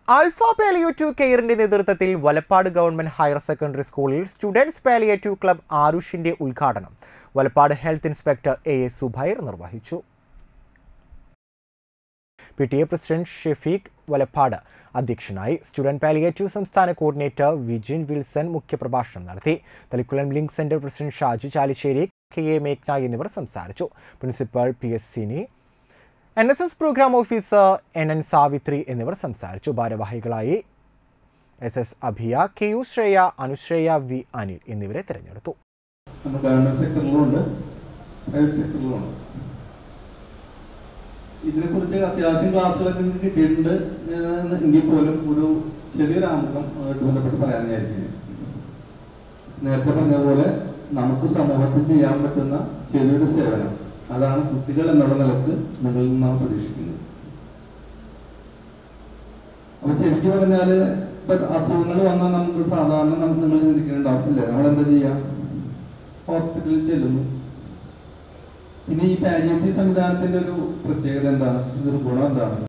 alpha palliative കെയറിന്റെ നേതൃത്വത്തിൽ Valappad government higher secondary സ്കൂളിൽ സ്റ്റുഡൻസ് പാലിയേറ്റീവ് ക്ലബ് ആരുഷിന്റെ ഉദ്ഘാടനം Valappad health inspector A S Subair നിർവഹിച്ചു P T A president Shefeeq Valappad അധ്യക്ഷനായി സ്റ്റുഡന്റ് പാലിയേറ്റീവ് സംസ്ഥാന കോർഡിനേറ്റർ വിജിൻ വിൽസൺ മുഖ്യപ്രഭാഷണം നടത്തി Thalikkulam link centre president Shaji Chalissery K A മേഘ്ന എന്നിവർ സംസാരിച്ചു principal P S Sini N S S programme officer N N Savithri എന്നിവർ സംസാരിച്ചു ഭാരവാഹികളായി S S Abhiya K U Shreya Anushreya V Anil എന്നിവരെ തിരഞ്ഞെടുത്തു നമ്മൾ ഗവൺമെന്റ് സെക്ടറിലുമുണ്ട് പ്രൈവറ്റ് സെക്ടറിലുമുണ്ട് ഇതിനെക്കുറിച്ച് അത്യാവശ്യം ക്ലാസ്സുകളൊക്കെ നിങ്ങൾക്ക് കിട്ടിയിട്ടുണ്ട് ഏഹ് എങ്കിൽ പോലും ഒരു ചെറിയൊരു ആമുഖം ആയിട്ട് ബന്ധപ്പെട്ട് പറയാൻ വിചാരിക്കുന്നു നേരത്തെ പറഞ്ഞ പോലെ നമുക്ക് സമൂഹത്തിൽ ചെയ്യാൻ പറ്റുന്ന ചെറിയൊരു സേവനം അതാണ് കുട്ടികൾ എന്നുള്ള നിലക്ക് നിങ്ങളിൽ നിന്നാണ് പ്രതീക്ഷിക്കുന്നത് അപ്പൊ ശരിക്കും പറഞ്ഞാല് ഇപ്പൊ അസുഖങ്ങൾ വന്നാൽ നമുക്ക് സാധാരണ നമുക്ക് നിങ്ങൾ ചിന്തിക്കുന്നുണ്ടാവും ഇല്ലേ നമ്മൾ എന്താ ചെയ്യാ ഹോസ്പിറ്റലിൽ ചെല്ലുന്നു പിന്നെ ഈ പാലിയേറ്റീവ് സംവിധാനത്തിന്റെ ഒരു പ്രത്യേകത എന്താണ് ഇതൊരു ഗുണം എന്താണ്